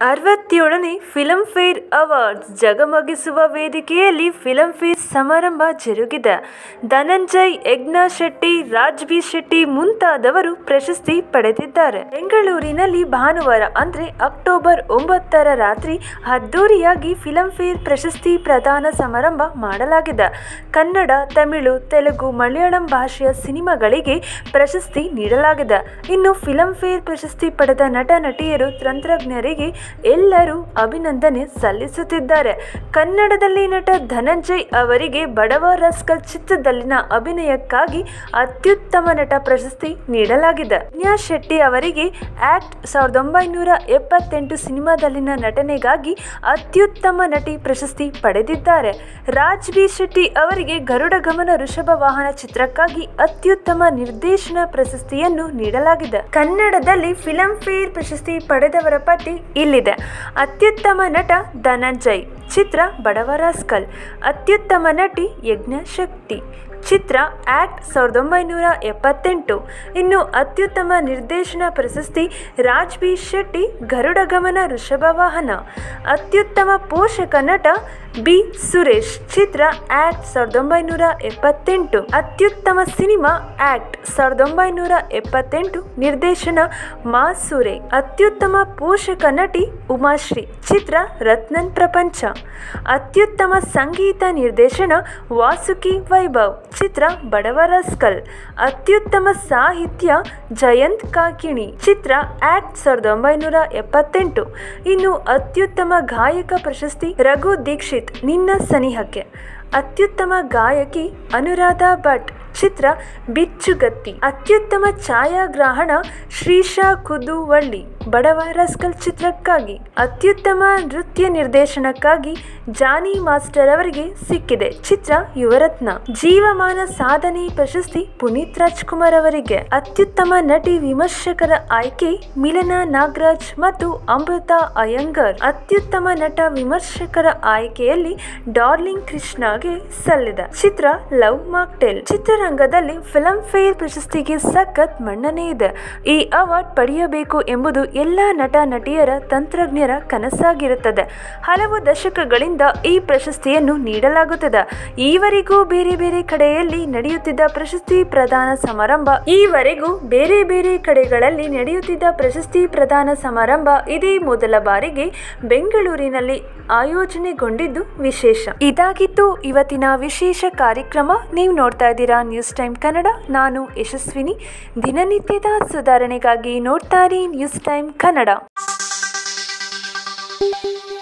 ಅರವತ್ತೇಳನೇ Filmfare awards ಜಗಮಗಿಸುವ ವೇದಿಕೆಯಲ್ಲಿ Filmfare ಸಮಾರಂಭ ಜರುಗಿದೆ ಧನಂಜಯ್ ಯಜ್ಞ ಶೆಟ್ಟಿ ರಾಜ್ ಬಿ ಶೆಟ್ಟಿ ಮುಂತಾದವರು ಪ್ರಶಸ್ತಿ ಪಡೆದಿದ್ದಾರೆ ಬೆಂಗಳೂರಿನಲ್ಲಿ ಭಾನುವಾರ ಅಂದ್ರೆ ಅಕ್ಟೋಬರ್ ಒಂಬತ್ತರ ರಾತ್ರಿ ಅದ್ದೂರಿಯಾಗಿ ಫಿಲ್ಮ್ಫೇರ್ ಪ್ರಶಸ್ತಿ ಪ್ರದಾನ ಸಮಾರಂಭ ಮಾಡಲಾಗಿದೆ ಕನ್ನಡ ತಮಿಳು ತೆಲುಗು ಮಲಯಾಳಂ ಭಾಷೆಯ ಸಿನಿಮಾಗಳಿಗೆ ಪ್ರಶಸ್ತಿ ನೀಡಲಾಗಿದೆ ಇನ್ನು ಫಿಲ್ಮ್ಫೇರ್ ಪ್ರಶಸ್ತಿ ಪಡೆದ ನಟ ನಟಿಯರು ತಂತ್ರಜ್ಞರಿಗೆ ಎಲ್ಲರೂ ಅಭಿನಂದನೆ ಸಲ್ಲಿಸುತ್ತಿದ್ದಾರೆ ಕನ್ನಡದಲ್ಲಿ ನಟ ಧನಂಜಯ್ ಅವರಿಗೆ ಬಡವ ರಸ್ಕಲ್ ಚಿತ್ರದಲ್ಲಿನ ಅಭಿನಯಕ್ಕಾಗಿ ಅತ್ಯುತ್ತಮ ನಟ ಪ್ರಶಸ್ತಿ ನೀಡಲಾಗಿದೆ ಜ್ಞಾ ಶೆಟ್ಟಿ ಅವರಿಗೆ ಆಕ್ಟ್ ಸಾವಿರದ ಒಂಬೈನೂರ ಎಪ್ಪತ್ತೆಂಟು ಸಿನಿಮಾದಲ್ಲಿನ ನಟನೆಗಾಗಿ ಅತ್ಯುತ್ತಮ ನಟಿ ಪ್ರಶಸ್ತಿ ಪಡೆದಿದ್ದಾರೆ ರಾಜ್ ಬಿ ಶೆಟ್ಟಿ ಅವರಿಗೆ ಗರುಡ ಗಮನ ಋಷಭ ವಾಹನ ಚಿತ್ರಕ್ಕಾಗಿ ಅತ್ಯುತ್ತಮ ನಿರ್ದೇಶನ ಪ್ರಶಸ್ತಿಯನ್ನು ನೀಡಲಾಗಿದೆ ಕನ್ನಡದಲ್ಲಿ ಫಿಲಂ ಫೇರ್ ಪ್ರಶಸ್ತಿ ಪಡೆದವರ ಪಟ್ಟಿ ಇಲ್ಲಿದೆ ಅತ್ಯುತ್ತಮ ನಟ ಧನಂಜಯ್ ಚಿತ್ರ ಬಡವ ರಾಸ್ಕಲ್ ಅತ್ಯುತ್ತಮ ನಟಿ ಯಜ್ಞ ಶಕ್ತಿ ಚಿತ್ರ ಆಕ್ಟ್ ಸಾವಿರದ ಒಂಬೈನೂರ ಎಪ್ಪತ್ತೆಂಟು ಇನ್ನು ಅತ್ಯುತ್ತಮ ನಿರ್ದೇಶನ ಪ್ರಶಸ್ತಿ ರಾಜ್ ಬಿ ಶೆಟ್ಟಿ ಗರುಡ ಗಮನ ಋಷಭ ವಾಹನ ಅತ್ಯುತ್ತಮ ಪೋಷಕ ನಟ ಬಿ ಸುರೇಶ್ ಚಿತ್ರ ಆಕ್ಟ್ ಸಾವಿರದ ಒಂಬೈನೂರ ಎಪ್ಪತ್ತೆಂಟು ಅತ್ಯುತ್ತಮ ಸಿನಿಮಾ ಆಕ್ಟ್ ಸಾವಿರದ ಒಂಬೈನೂರ ಎಪ್ಪತ್ತೆಂಟು ನಿರ್ದೇಶನ ಮಾಸೂರೆ ಅತ್ಯುತ್ತಮ ಪೋಷಕ ನಟಿ ಉಮಾಶ್ರೀ ಚಿತ್ರ ರತ್ನನ್ ಪ್ರಪಂಚ ಅತ್ಯುತ್ತಮ ಸಂಗೀತ ನಿರ್ದೇಶನ ವಾಸುಕಿ ವೈಭವ್ ಚಿತ್ರ ಬಡವ ರಸ್ಕಲ್ ಅತ್ಯುತ್ತಮ ಸಾಹಿತ್ಯ ಜಯಂತ್ ಕಾಕಿಣಿ ಚಿತ್ರ ಆಕ್ಟ್ ಸಾವಿರದ ಒಂಬೈನೂರ ಎಪ್ಪತ್ತೆಂಟು ಇನ್ನು ಅತ್ಯುತ್ತಮ ಗಾಯಕ ಪ್ರಶಸ್ತಿ ರಘು ದೀಕ್ಷಿತ್ ನಿನ್ನ ಸನಿಹಕ್ಕೆ ಅತ್ಯುತ್ತಮ ಗಾಯಕಿ ಅನುರಾಧ ಭಟ್ ಚಿತ್ರ ಬಿಚ್ಚುಗತ್ತಿ ಅತ್ಯುತ್ತಮ ಛಾಯಾಗ್ರಹಣ ಶ್ರೀಶಾ ಕುದುವಳ್ಳಿ ಬಡವ ರಸ್ಕಲ್ ಚಿತ್ರಕ್ಕಾಗಿ ಅತ್ಯುತ್ತಮ ನೃತ್ಯ ನಿರ್ದೇಶನಕ್ಕಾಗಿ ಜಾನಿ ಮಾಸ್ಟರ್ ಅವರಿಗೆ ಸಿಕ್ಕಿದೆ ಚಿತ್ರ ಯುವರತ್ನ ಜೀವಮಾನ ಸಾಧನೆ ಪ್ರಶಸ್ತಿ ಪುನೀತ್ ರಾಜ್ಕುಮಾರ್ ಅವರಿಗೆ ಅತ್ಯುತ್ತಮ ನಟಿ ವಿಮರ್ಶಕರ ಆಯ್ಕೆ ಮಿಲನ ನಾಗರಾಜ್ ಮತ್ತು ಅಮೃತ ಅಯ್ಯಂಗರ್ ಅತ್ಯುತ್ತಮ ನಟ ವಿಮರ್ಶಕರ ಆಯ್ಕೆಯಲ್ಲಿ ಡಾರ್ಲಿಂಗ್ ಕೃಷ್ಣಗೆ ಸಲ್ಲಿದೆ ಚಿತ್ರ ಲವ್ ಮಾಕ್ಟೇಲ್ ಚಿತ್ರರಂಗದಲ್ಲಿ ಫಿಲಂ ಫೇರ್ ಪ್ರಶಸ್ತಿಗೆ ಸಖತ್ ಮನ್ನಣೆ ಇದೆ ಈ ಅವಾರ್ಡ್ ಪಡೆಯಬೇಕು ಎಂಬುದು ಎಲ್ಲ ನಟ ನಟಿಯರ ತಂತ್ರಜ್ಞರ ಕನಸಾಗಿರುತ್ತದೆ ಹಲವು ದಶಕಗಳಿಂದ ಈ ಪ್ರಶಸ್ತಿಯನ್ನು ನೀಡಲಾಗುತ್ತದೆ ಈವರೆಗೂ ಬೇರೆ ಬೇರೆ ಕಡೆಯಲ್ಲಿ ನಡೆಯುತ್ತಿದ್ದ ಪ್ರಶಸ್ತಿ ಪ್ರದಾನ ಸಮಾರಂಭ ಈವರೆಗೂ ಬೇರೆ ಬೇರೆ ಕಡೆಗಳಲ್ಲಿ ನಡೆಯುತ್ತಿದ್ದ ಪ್ರಶಸ್ತಿ ಪ್ರದಾನ ಸಮಾರಂಭ ಇದೇ ಮೊದಲ ಬಾರಿಗೆ ಬೆಂಗಳೂರಿನಲ್ಲಿ ಆಯೋಜನೆಗೊಂಡಿದ್ದು ವಿಶೇಷ ಇದಾಗಿತ್ತು ಇವತ್ತಿನ ವಿಶೇಷ ಕಾರ್ಯಕ್ರಮ ನೀವು ನೋಡ್ತಾ ಇದ್ದೀರಾ ನ್ಯೂಸ್ ಟೈಮ್ ಕನ್ನಡ ನಾನು ಯಶಸ್ವಿನಿ ದಿನನಿತ್ಯದ ಸುಧಾರಣೆಗಾಗಿ ನೋಡ್ತಾ ಇರಿ ನ್ಯೂಸ್ ಟೈಮ್ ಕನ್ನಡ